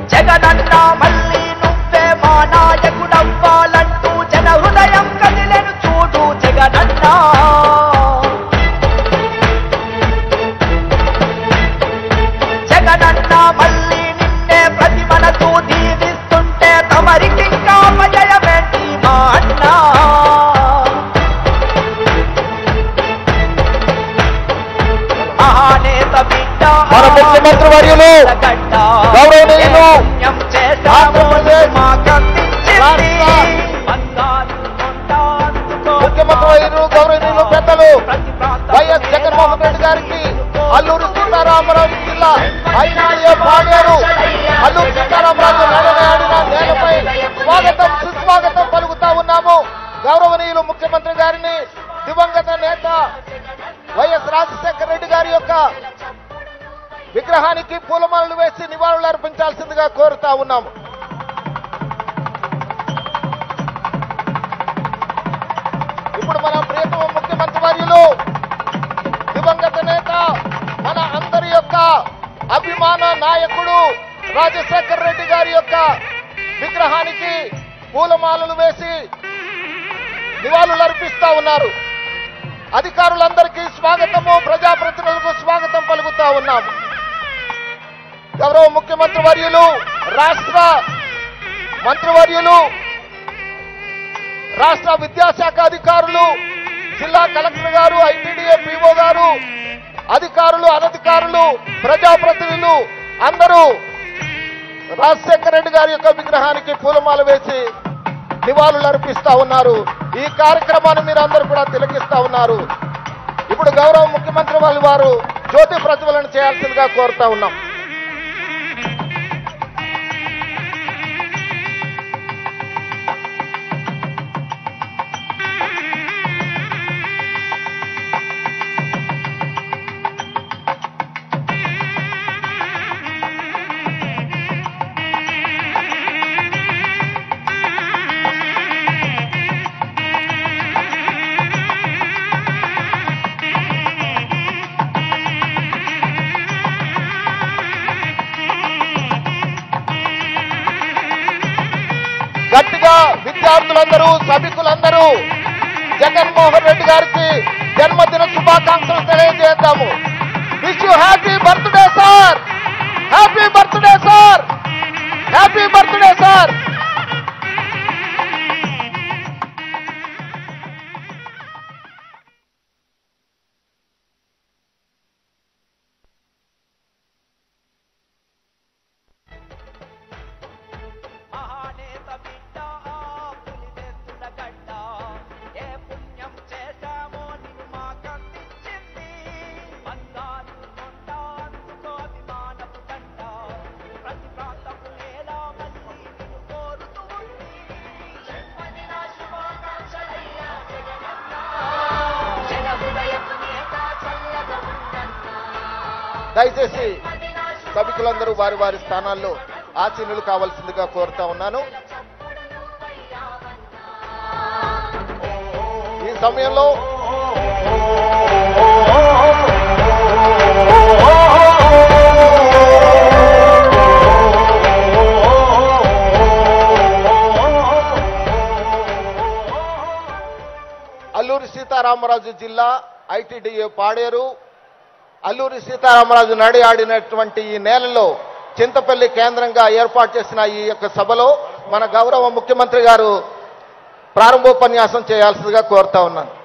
జగనన్న మళ్ళీ నువ్వే మా నాయకుడవ్వాలంటూ జన హృదయం కదిలెను చూడు జగనన్న జగనన్న మళ్ళీ నిన్నే ప్రతి మనసు దీవిస్తుంటే తమరికింకా విజయమేంటి మా అన్నా మహానేత బిడ్డ మన ముఖ్యమంత్రి వర్యులు గడ్డ గౌరవనీయులు పుణ్యం చేశాము ఆంధ్రప్రదేశ్ మాకందించింది రాష్ట్ర బంగారు కొండ అందుకో ముఖ్యమంత్రి వర్యులు గౌరవనీయులు పెద్దలు ప్రతి ప్రాంతం వైఎస్ జగన్మోహన్ రెడ్డి గారికి అల్లూరు సీతారామరాజు జిల్లా ఐనాడియో పాడేరు అల్లూరు సీతారామరాజు నడనాడిన నేలపై స్వాగతం సుస్వాగతం పలుకుతా ఉన్నాము గౌరవనీయులు ముఖ్యమంత్రి గారిని దివంగత నేత వైఎస్ రాజశేఖర రెడ్డి గారి యొక్క విగ్రహానికి పూలమాలలు వేసి నివాళులు అర్పించాల్సిందిగా కోరుతా ఉన్నాము ఇప్పుడు మన ప్రియతమ ముఖ్యమంత్రి వర్యులు దివంగత నేత మన అందరి యొక్క అభిమాన నాయకుడు రాజశేఖర రెడ్డి గారి యొక్క విగ్రహానికి పూలమాలలు వేసి నివాళులు అర్పిస్తా ఉన్నారు అధికారులందరికీ స్వాగతము ప్రజాప్రతినిధులకు స్వాగతం పలుకుతా ఉన్నాము గౌరవ ముఖ్యమంత్రి వర్యులు రాష్ట్ర మంత్రివర్యులు రాష్ట్ర విద్యాశాఖ అధికారులు జిల్లా కలెక్టర్ గారు ఐటీడీఏ పీఓ గారు అధికారులు అనధికారులు ప్రజాప్రతినిధులు అందరూ రాజశేఖర రెడ్డి గారి యొక్క విగ్రహానికి పూలమాల వేసి నివాళులు అర్పిస్తా ఉన్నారు ఈ కార్యక్రమాన్ని మీరు అందరూ కూడా తిలకిస్తా ఉన్నారు ఇప్పుడు గౌరవ ముఖ్యమంత్రి వాళ్ళు వారు జ్యోతి ప్రజ్వలన చేయాల్సిందిగా కోరుతా ఉన్నాం గట్టిగా విద్యార్థులందరూ సభికులందరూ జగన్మోహన్ రెడ్డి గారికి జన్మదిన శుభాకాంక్షలు తెలియజేద్దాము wish you happy birthday sir happy birthday sir happy birthday sir మహానేత బిడ్డ పులివెత్తుల గడ్డ ఏ పుణ్యం చేశామో నిన్ను మాకందించింది బంగారు కొండ అందుకో అభిమానపు గడ్డ ప్రతి ప్రాంతపు నేల మళ్ళీ నిన్ను కోరుతూ ఉంది జన్మదిన శుభాకాంక్షలయ్యా జగనన్న జన హృదయపు నేత చల్లగా ఉండన్నా దయచేసి సభికులందరూ వారి వారి స్థానాల్లో ఆసీనులు కావాల్సిందిగా కోరుతా ఉన్నాను ఈ సమయంలో అల్లూరి సీతారామరాజు జిల్లా ఐటీడీఏ పాడేరు అల్లూరి సీతారామరాజు నడి ఆడినటువంటి ఈ నేలలో చింతపల్లి కేంద్రంగా ఏర్పాటు చేసిన ఈ యొక్క సభలో మన గౌరవ ముఖ్యమంత్రి గారు ప్రారంభోపన్యాసం చేయాల్సిందిగా కోరుతా ఉన్నాను